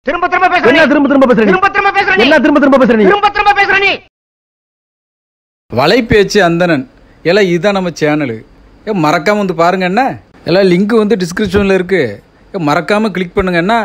திரும்ப திரும்ப பேசுற என்ன நீ. திரும்ப திரும்ப பேசுற நீ? திரும்ப திரும்ப பேசுற நீ. என்ன திரும்ப திரும்ப பேசுற நீ திரும்ப திரும்ப பேசுற நீ வலைப்பேச்சு அந்தணன் எல்லாம் இதுதான் நம்ம சேனலு ஏ மறக்காம வந்து பாருங்க என்ன எல்லாம் லிங்க் வந்து டிஸ்கிரிப்ஷனில் இருக்கு ஏ மறக்காம கிளிக் பண்ணுங்க என்ன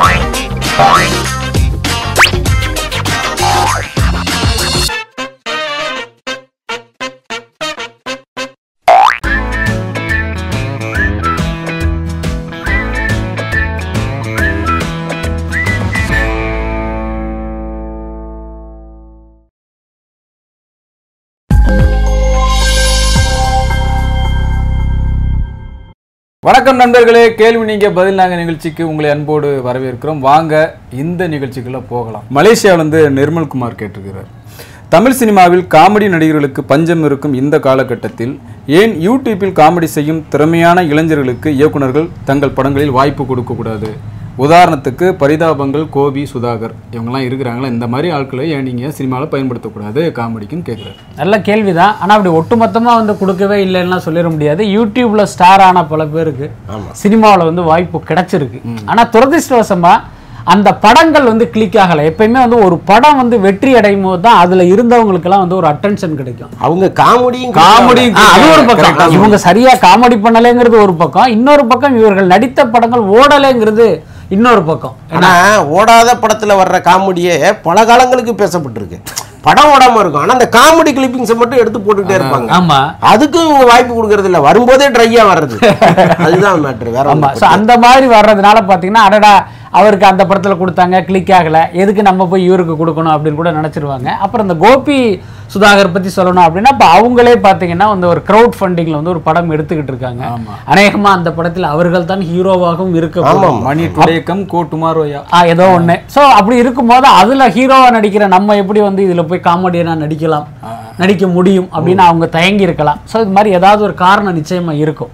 வணக்கம் நண்பர்களே கேள்வி நீங்க பதில் நாங்க நிகழ்ச்சிக்கு உங்களை அன்போடு வரவேற்கிறோம் வாங்க இந்த நிகழ்ச்சிக்குள்ள போகலாம் மலேசியாவில இருந்து நிர்மல்குமார் கேட்டிருக்கிறார் தமிழ் சினிமாவில் காமெடி நடிகர்களுக்கு பஞ்சம் இருக்கும் இந்த காலகட்டத்தில் ஏன் யூடியூப்பில் காமெடி செய்யும் திறமையான இளைஞர்களுக்கு இயக்குனர்கள் தங்கள் படங்களில் வாய்ப்பு கொடுக்கக்கூடாது உதாரணத்துக்கு பரிதாபங்கள் கோபி சுதாகர் இவங்கெல்லாம் இருக்கிறாங்களா இந்த மாதிரி ஆட்களை ஏன் நீங்கள் சினிமாவில் பயன்படுத்தக்கூடாது காமெடிக்குன்னு கேட்குறாரு நல்ல கேள்விதான் ஆனா அப்படி ஒட்டுமொத்தமா வந்து கொடுக்கவே இல்லைன்னா சொல்லிட முடியாது யூடியூப்ல ஸ்டார் ஆன பல பேருக்கு சினிமாவுல வந்து வாய்ப்பு கிடைச்சிருக்கு ஆனா துரதிருஷ்டவசமா அந்த படங்கள் வந்து கிளிக் ஆகல எப்பயுமே வந்து ஒரு படம் வந்து வெற்றி அடையும் போது தான் அதுல இருந்தவங்களுக்கெல்லாம் வந்து ஒரு அட்டென்ஷன் கிடைக்கும் அவங்க காமெடியும் காமெடி ஆ, அது ஒரு பக்கம் இவங்க சரியா காமெடி பண்ணலைங்கிறது ஒரு பக்கம் இன்னொரு பக்கம் இவர்கள் நடித்த படங்கள் ஓடலைங்கிறது இன்னொரு பக்கம் ஆனா ஓடாத படத்துல வர்ற காமெடியே பல காலங்களுக்கு பேசப்பட்டிருக்கு படம் ஓடாம இருக்கும் ஆனா அந்த காமெடி கிளிப்பிங்ஸை மட்டும் எடுத்து போட்டுக்கிட்டே இருப்பாங்க ஆமா அதுக்கும் இவங்க வாய்ப்பு கொடுக்கறது இல்ல வரும்போதே ட்ரையா வர்றது அதுதான் மேட்ரு வேற ஆமா ஒண்ணும் ஸோ அந்த மாதிரி வர்றதுனால பார்த்தீங்கன்னா அடடா அவருக்கு அந்த படத்துல கொடுத்தாங்க கிளிக் ஆகல எதுக்கு நம்ம போய் இவருக்கு கொடுக்கணும் அப்படின்னு கூட நினைச்சிருவாங்க அப்புறம் இந்த கோபி சுதாகர் பத்தி சொல்லணும் அப்படின்னா இப்போ அவங்களே பார்த்தீங்கன்னா வந்து ஒரு க்ரௌட் ஃபண்டிங்ல வந்து ஒரு படம் எடுத்துக்கிட்டு இருக்காங்க அநேகமா அந்த படத்தில் அவர்கள் தான் ஹீரோவாகவும் இருக்க ஆமாம். மணி டுடேக்கம் கோ டுமாரோயா ஆ ஏதோ ஒண்ணு ஸோ அப்படி இருக்கும்போது அதுல ஹீரோவா நடிக்கிற நம்ம எப்படி வந்து இதுல போய் காமெடியனா நடிக்கலாம் நடிக்க முடியும் அப்படின்னு அவங்க தயங்கி இருக்கலாம் ஸோ இது மாதிரி ஏதாவது ஒரு காரணம் நிச்சயமா இருக்கும்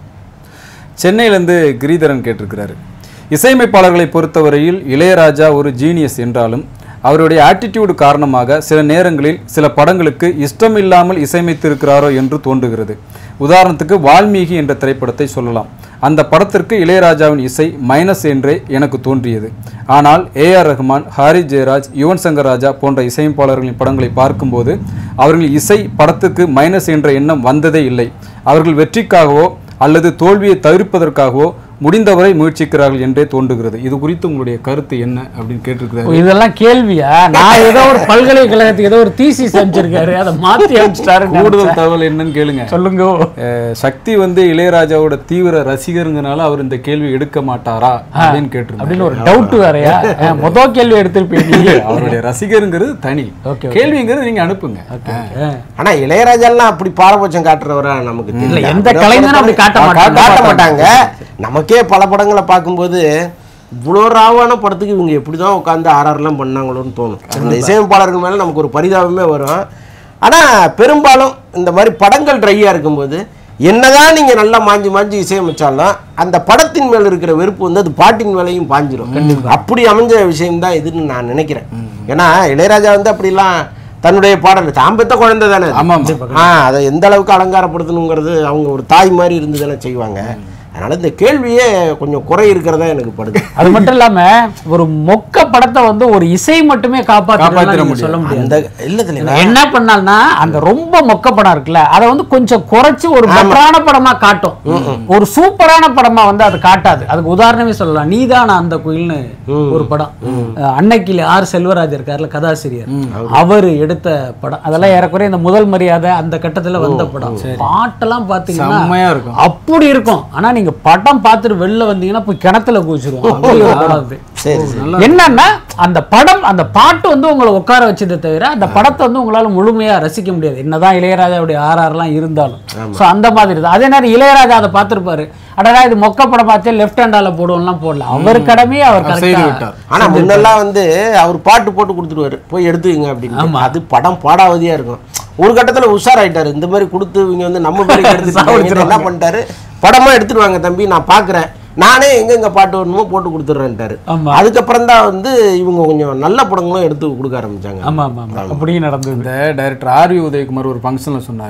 சென்னையிலேருந்து கிரிதரன் கேட்டிருக்கிறாரு இசையமைப்பாளர்களை பொறுத்தவரையில் இளையராஜா ஒரு ஜீனியஸ் என்றாலும் அவருடைய ஆட்டிடியூடு காரணமாக சில நேரங்களில் சில படங்களுக்கு இஷ்டம் இல்லாமல் இசையமைத்திருக்கிறாரோ என்று தோன்றுகிறது உதாரணத்துக்கு வால்மீகி என்ற திரைப்படத்தை சொல்லலாம் அந்த படத்திற்கு இளையராஜாவின் இசை மைனஸ் என்றே எனக்கு தோன்றியது ஆனால் ஏஆர் ரஹ்மான் ஹாரி ஜெயராஜ் யுவன் சங்கர் ராஜா போன்ற இசையமைப்பாளர்களின் படங்களை பார்க்கும்போது அவர்கள் இசை படத்துக்கு மைனஸ் என்ற எண்ணம் வந்ததே இல்லை அவர்கள் வெற்றிக்காகவோ அல்லது தோல்வியை தவிர்ப்பதற்காகவோ முடிந்தவரை முயற்சிக்கிறார்கள் என்றே தோன்றுகிறது இது குறித்து உங்களுடைய கருத்து என்ன அப்படின்னு கேட்டிருக்கிறாரு இதெல்லாம் கேள்வியா நான் ஏதோ ஒரு பல்கலைக்கழகத்துக்கு ஏதோ ஒரு தீசி செஞ்சிருக்காரு அதை மாத்தி அனுப்பிச்சிட்டாரு கூடுதல் தகவல் என்னன்னு கேளுங்க சொல்லுங்க அஹ், சக்தி வந்து இளையராஜாவோட தீவிர ரசிகருங்கனால அவர் இந்த கேள்வி எடுக்க மாட்டாரா அப்படின்னு கேட்டிருந்தாரு அப்படின்னு ஒரு டவுட் வேறயா அஹ், முத கேள்வி எடுத்திருப்பீங்க அவருடைய ரசிகருங்கிறது தனி Okay, okay. கேள்விங்கிறது நீங்க அனுப்புங்க அஹ், ஆனா இளையராஜாலாம் அப்படி பாரபட்சம் காட்டுறவரா நமக்கு இல்ல தெரியல எந்த அவரை கலைஞனும் அப்படி காட்ட பொறுத்தவரை- மாட்டாங்க காட்ட மாட்டாங்க நமக்கே பல படங்களை பார்க்கும்போது இவ்வளோ ராவான படத்துக்கு இவங்க எப்படி தான் உட்காந்து ஆர்ஆர்லாம் பண்ணாங்களோன்னு தோணும் இந்த இசையமைப்பாளர்கள் மேலே நமக்கு ஒரு பரிதாபமே வரும் ஆனால் பெரும்பாலும் இந்த மாதிரி படங்கள் ட்ரையாக இருக்கும்போது என்னதான் நீங்க நல்லா மாஞ்சி மாஞ்சி இசையமைச்சாலும் அந்த படத்தின் மேல இருக்கிற வெறுப்பு வந்து அது பாட்டின் மேலையும் பாஞ்சிரும் அப்படி அமைஞ்ச விஷயம் தான் இதுன்னு நான் நினைக்கிறேன் ஏன்னா இளையராஜா வந்து அப்படிலாம் தன்னுடைய பாடல் தாம் பெத்த குழந்தை தானே அது. ஆமா, ஆமா. ஆ அதை எந்த அளவுக்கு அலங்காரப்படுத்தணுங்கிறது அவங்க ஒரு தாய் மாதிரி இருந்து தானே செய்வாங்க அதனால இந்த கேள்வியே கொஞ்சம் குறை இருக்கிறதா எனக்கு படுது அது மட்டும் இல்லாம ஒரு மொக்க படத்தை வந்து ஒரு இசை மட்டுமே காப்பாத்திட காப்பாத்திர முடியாது. சொல்ல முடியாது அந்த இல்ல தெரியல என்ன பண்ணால்னா அந்த ரொம்ப மொக்க படம் இருக்குல்ல அதை வந்து கொஞ்சம் குறைச்சு ஒரு பெட்டரான படமா காட்டும் ஒரு சூப்பரான படமா வந்து அது காட்டாது அதுக்கு உதாரணமே சொல்லலாம் நீதான் அந்த குயில்னு ஒரு படம் அஹ் அன்னைக்கில் ஆர் செல்வராஜ் இருக்காருல கதாசிரியர் அவர் எடுத்த படம் அதெல்லாம் ஏறக்குறைய இந்த முதல் மரியாதை அந்த கட்டத்துல வந்த படம் பாட்டெல்லாம் பாத்தீங்கன்னா செம்மையா இருக்கும். அப்படி இருக்கும் ஆனா நீங்க படம் பார்த்துட்டு வெளில வந்தீங்கன்னா போய் கிணத்துல குதிச்சிருவோம் அப்படி ஒரு படம் அது சரி சரி என்னன்னா அந்த படம் அந்த பாட்டு வந்து உங்களை உட்கார வச்சதை தவிர அந்த படத்தை வந்து உங்களால முழுமையா ரசிக்க முடியாது என்னதான் இளையராஜாவுடைய ஆர்ஆர்லாம் இருந்தாலும் சோ அந்த மாதிரி தான் அதே நேரம் இளையராஜா அதை பார்த்திருப்பாரு அடடா இது மொக்க படம் பார்த்தே லெஃப்ட் ஹேண்டால போடுவோம்லாம் போடல அவர் கடமையே அவர் செய்து கரெக்டா விட்டார். ஆனா முன்னெல்லாம் வந்து அவர் பாட்டு போட்டு கொடுத்துருவாரு போய் எடுத்துக்கங்க அப்படின்னு அது படம் பாடாவதியா இருக்கும் ஒரு கட்டத்துல உஷாராயிட்டாரு இந்த மாதிரி கொடுத்து இவங்க வந்து நம்ம பேருக்கு எடுத்துட்டு என்ன பண்ணிட்டாரு படமா எடுத்துருவாங்க தம்பி நான் பாக்குறேன் நானே எங்கெங்க பாட்டு வரணுமோ போட்டு கொடுத்துட்றேன்ட்டாரு ஆமா. அதுக்கப்புறம் தான் வந்து இவங்க கொஞ்சம் நல்ல படங்களும் எடுத்து கொடுக்க ஆரம்பிச்சாங்க ஆமா ஆமா ஆமா அப்படியும் நடந்தது இந்த டைரக்டர் ஆர் வி உதயகுமார் ஒரு ஃபங்க்ஷனில் சொன்னார்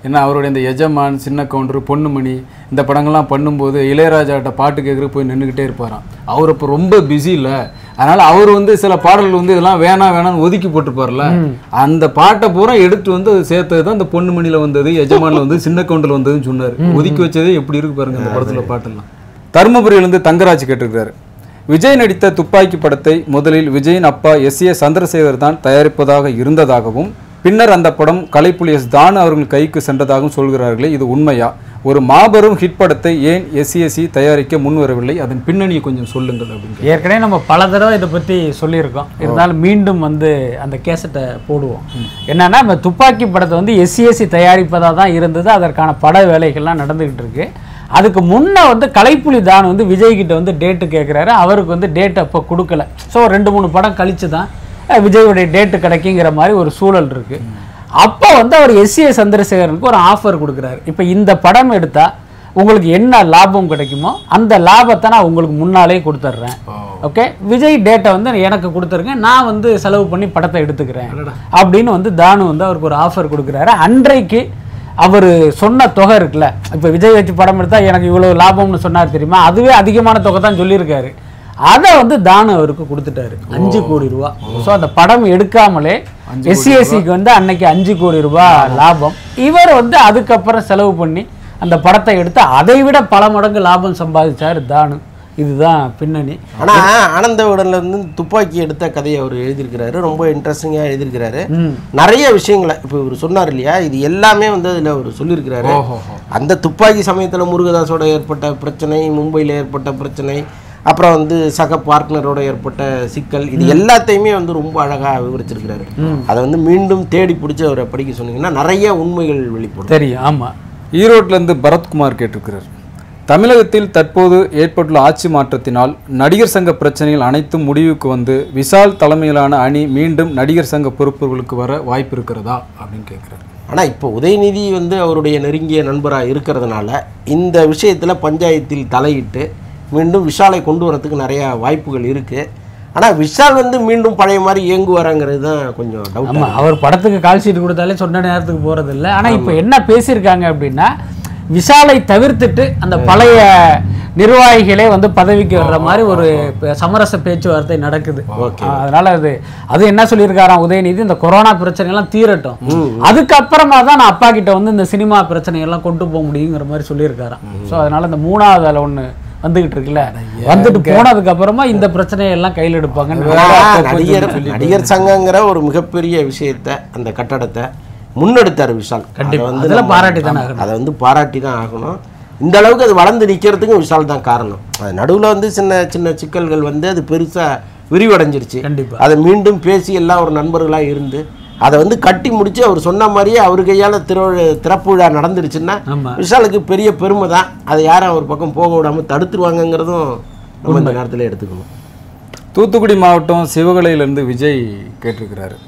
ஏன்னா அவருடைய இந்த எஜமான் சின்ன கவுண்டர் பொண்ணுமணி இந்த படங்கள்லாம் பண்ணும்போது இளையராஜாட்ட பாட்டு கேட்குற போய் நின்றுக்கிட்டே இருப்பாராம் அவர் இப்போ ரொம்ப பிஸி இல்லை அதனால அவர் வந்து சில பாடல்கள் வந்து இதெல்லாம் வேணாம் வேணாம்னு ஒதுக்கி போட்டுப்பார்ல அந்த பாட்டை பூரா எடுத்து வந்து அது சேர்த்தது தான் இந்த பொண்ணுமணியில் வந்தது எஜமானில் வந்து சின்ன கவுண்டில் வந்ததுன்னு சொன்னார் ஒதுக்கி வச்சதே எப்படி இருக்கு பாருங்க இந்த படத்துல பாட்டெல்லாம் தருமபுரியிலிருந்து தங்கராஜ் கேட்டிருக்காரு விஜய் நடித்த துப்பாக்கி படத்தை முதலில் விஜயின் அப்பா எஸ் ஏ சந்திரசேகர் தான் தயாரிப்பதாக இருந்ததாகவும் பின்னர் அந்த படம் கலைப்புலி எஸ் தானு அவர்கள் கைக்கு சென்றதாகவும் சொல்கிறார்களே இது உண்மையா ஒரு மாபெரும் ஹிட் படத்தை ஏன் எஸ்சிஎஸ்சி தயாரிக்க முன்வரவில்லை அதன் பின்னணியை கொஞ்சம் சொல்லுங்கள் அப்படின்னு ஏற்கனவே நம்ம பல தடவை இதை பற்றி சொல்லியிருக்கோம் இருந்தாலும் மீண்டும் வந்து அந்த கேசட்டை போடுவோம் என்னன்னா இந்த துப்பாக்கி படத்தை வந்து எஸ்சிஎஸ்சி தயாரிப்பதாக தான் இருந்தது அதற்கான பட வேலைகள்லாம் நடந்துகிட்டு இருக்கு அதுக்கு முன்ன வந்து கலைப்புலி தான் வந்து விஜய் கிட்ட வந்து டேட்டு கேட்குறாரு அவருக்கு வந்து டேட் அப்போ கொடுக்கல ஸோ ரெண்டு மூணு படம் கழிச்சு தான் அஹ், விஜயோடைய டேட்டு கிடைக்குங்கிற மாதிரி ஒரு சூழல் இருக்கு அப்போ வந்து அவர் எஸ்ஏ சந்திரசேகரனுக்கு ஒரு ஆஃபர் கொடுக்குறாரு இப்போ இந்த படம் எடுத்தா உங்களுக்கு என்ன லாபம் கிடைக்குமோ அந்த லாபத்தை நான் உங்களுக்கு முன்னாலே கொடுத்துட்றேன் ஓகே விஜய் டேட்டை வந்து எனக்கு கொடுத்துருங்க நான் வந்து செலவு பண்ணி படத்தை எடுத்துக்கிறேன் அப்படின்னு வந்து தானு வந்து அவருக்கு ஒரு ஆஃபர் கொடுக்குறாரு அன்றைக்கு அவர் சொன்ன தொகை இருக்குல்ல இப்போ விஜய் வச்சு படம் எடுத்தா எனக்கு இவ்வளவு லாபம்னு சொன்னார் தெரியுமா அதுவே அதிகமான தொகை தான் சொல்லியிருக்காரு அதை வந்து தானு அவருக்கு கொடுத்துட்டாரு அஞ்சு கோடி ரூபா ஸோ அந்த படம் எடுக்காமலே எஸ்சிஎஸ்சிக்கு வந்து அன்னைக்கு அஞ்சு கோடி ரூபாய் லாபம் இவர் வந்து அதுக்கப்புறம் செலவு பண்ணி அந்த படத்தை எடுத்து அதை விட பல மடங்கு லாபம் சம்பாதிச்சாரு தானு இதுதான் பின்னணி ஆனா ஆனந்த விடன்ல இருந்து துப்பாக்கி எடுத்த கதையை அவர் எழுதியிருக்கிறாரு ரொம்ப இன்ட்ரெஸ்டிங்கா எழுதியிருக்கிறாரு நிறைய விஷயங்களை இப்போ இவர் சொன்னார் இல்லையா இது எல்லாமே வந்து அதுல அவர் சொல்லியிருக்கிறாரு அந்த துப்பாக்கி சமயத்துல முருகதாஸோட ஏற்பட்ட பிரச்சனை மும்பையில் ஏற்பட்ட பிரச்சனை அப்புறம் வந்து சக பார்ட்னரோட ஏற்பட்ட சிக்கல் இது எல்லாத்தையுமே வந்து ரொம்ப அழகா விவரிச்சிருக்கிறாரு அதை வந்து மீண்டும் தேடி பிடிச்சி அவரை படிக்க சொன்னீங்கன்னா நிறைய உண்மைகள் வெளிப்படும் தெரியும் ஆமா ஈரோட்டிலிருந்து பரத்குமார் கேட்டிருக்கிறார் தமிழகத்தில் தற்போது ஏற்பட்டுள்ள ஆட்சி மாற்றத்தினால் நடிகர் சங்க பிரச்சனைகள் அனைத்தும் முடிவுக்கு வந்து விஷால் தலைமையிலான அணி மீண்டும் நடிகர் சங்க பொறுப்புகளுக்கு வர வாய்ப்பு இருக்கிறதா அப்படின்னு கேட்குறாரு ஆனா இப்போ உதயநிதி வந்து அவருடைய நெருங்கிய நண்பரா இருக்கிறதுனால இந்த விஷயத்துல பஞ்சாயத்தில் தலையிட்டு மீண்டும் விஷாலை கொண்டு வரதுக்கு நிறைய வாய்ப்புகள் இருக்கு ஆனா விஷால் வந்து மீண்டும் பழைய மாதிரி இயங்குவாராங்கிறது தான் கொஞ்சம் டவுட் ஆமா அவர் படத்துக்கு கால் ஷீட் கொடுத்தாலே சொன்ன நேரத்துக்கு போறது இல்ல ஆனா இப்போ என்ன பேசியிருக்காங்க அப்படின்னா விஷாலை தவிர்த்துட்டு அந்த பழைய நிர்வாகிகளே வந்து பதவிக்கு வர்ற மாதிரி ஒரு ப- சமரச பேச்சுவார்த்தை நடக்குது ஆஹ் அதனால அது அது என்ன சொல்லியிருக்காராம் உதயநிதி இந்த கொரோனா பிரச்சனை எல்லாம் தீரட்டும் அதுக்கப்புறமா தான் நான் அப்பா கிட்ட வந்து இந்த சினிமா பிரச்சனை எல்லாம் கொண்டு போக முடியுங்கிற மாதிரி சொல்லியிருக்காராம் ஸோ அதனால இந்த மூணாவது அதில் ஒண்ணு வந்துகிட்டு இருக்குல்ல வந்துட்டு போனதுக்கு அப்புறமா இந்த பிரச்சனையை எல்லாம் கையில் எடுப்பாங்கன்னு ஆனா, நடிகர் நடிகர் சங்கங்கிற ஒரு மிகப்பெரிய விஷயத்தை அந்த கட்டடத்தை முன்னெடுத்தார் விஷால் கண்டிப்பா. அதை வந்து அதுல நம்ம- பாராட்டி தானே ஆகணும். அதை வந்து பாராட்டி தான் ஆகணும் இந்த அளவுக்கு அது வளர்ந்து நிக்கிறதுக்கும் விஷால் தான் காரணம் அது நடுவுல வந்து சின்ன சின்ன சிக்கல்கள் வந்து அது பெருசா விரிவடைஞ்சிருச்சு கண்டிப்பா. அதை மீண்டும் பேசி எல்லாம் ஒரு நண்பர்களா இருந்து அதை வந்து கட்டி முடிச்சு அவர் சொன்ன மாதிரியே அவர் கையால திரு திறப்பு விழா நடந்துருச்சுன்னா ஆமா. விஷாலுக்கு பெரிய பெருமை தான் அதை யாரும் ஒரு பக்கம் போக விடாம தடுத்துருவாங்கங்கிறதும் நம்ம இந்த நேரத்தில் எடுத்துக்கணும் தூத்துக்குடி மாவட்டம் சிவகலையிலிருந்து விஜய் கேட்டிருக்கிறாரு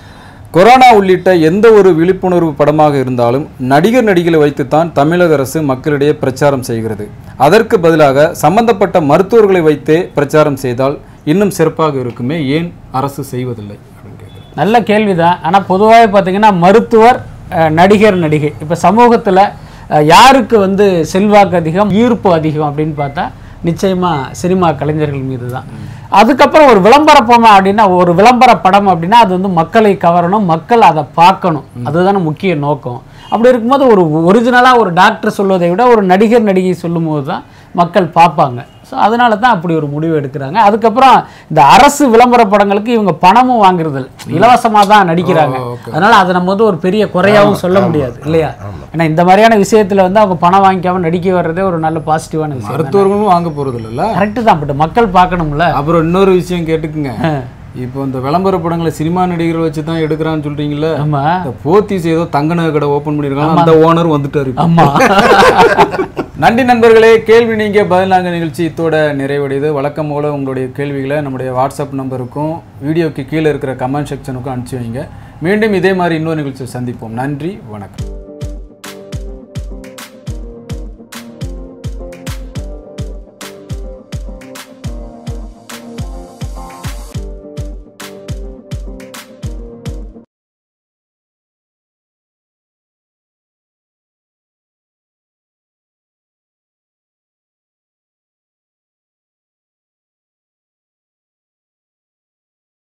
கொரோனா உள்ளிட்ட எந்த ஒரு விழிப்புணர்வு படமாக இருந்தாலும் நடிகர் நடிகளை வைத்துத்தான் தமிழக அரசு மக்களிடையே பிரச்சாரம் செய்கிறது அதற்கு பதிலாக சம்பந்தப்பட்ட மருத்துவர்களை வைத்தே பிரச்சாரம் செய்தால் இன்னும் சிறப்பாக இருக்குமே ஏன் அரசு செய்வதில்லை அப்படின்னு கேட்குறேன் நல்ல கேள்விதான் ஆனா பொதுவாகவே பார்த்தீங்கன்னா மருத்துவர் அஹ், நடிகர் நடிகை இப்போ சமூகத்துல அஹ், யாருக்கு வந்து செல்வாக்கு அதிகம் ஈர்ப்பு அதிகம் அப்படின்னு பார்த்தா நிச்சயமா சினிமா கலைஞர்கள் மீது தான் அதுக்கப்புறம் ஒரு விளம்பர படம் அப்படின்னா ஒரு விளம்பர படம் அப்படின்னா அது வந்து மக்களை கவரணும் மக்கள் அதை பார்க்கணும் அதுதானே முக்கிய நோக்கம் அப்படி இருக்கும்போது ஒரு ஒரிஜினலாக ஒரு டாக்டர் சொல்வதை விட ஒரு நடிகர் நடிகை சொல்லும்போது தான் மக்கள் பார்ப்பாங்க ஸோ அதனால தான் அப்படி ஒரு முடிவு எடுக்கிறாங்க அதுக்கப்புறம் இந்த அரசு விளம்பர படங்களுக்கு இவங்க பணமும் வாங்குறது இல்ல. இலவசமா தான் நடிக்கிறாங்க அதனால அதை நம்ம வந்து ஒரு பெரிய குறையாவும் சொல்ல முடியாது இல்லையா ஏன்னா இந்த மாதிரியான விஷயத்துல வந்து அவங்க பணம் வாங்கிக்காம நடிக்க வர்றதே ஒரு நல்ல பாசிட்டிவான விஷயம் மருத்துவர்களும் வாங்க போறது இல்லைல்ல கரெக்டு தான் பட் மக்கள் பார்க்கணும்ல அப்புறம் இன்னொரு விஷயம் கேட்டுக்குங்க இப்போ இந்த விளம்பர படங்களை சினிமா நடிகர்கள் வச்சு தான் எடுக்கிறான்னு சொல்றீங்களா ஆமா இந்த போத்தீஸ் ஏதோ தங்க நகை கடை ஓபன் பண்ணிருக்காங்க அந்த ஓனர் வந்துட்டாரு இப்போ. ஆமா நன்றி நண்பர்களே கேள்வி நீங்க பதிலாங்க நிகழ்ச்சி இத்தோட நிறைவடையுது வழக்கம் போல உங்களுடைய கேள்விகளை நம்முடைய வாட்ஸ்அப் நம்பருக்கும் வீடியோக்கு கீழே இருக்கிற கமெண்ட் செக்ஷனுக்கும் அனுப்பிச்சு வைங்க மீண்டும் இதே மாதிரி இன்னொரு நிகழ்ச்சியை சந்திப்போம் நன்றி வணக்கம்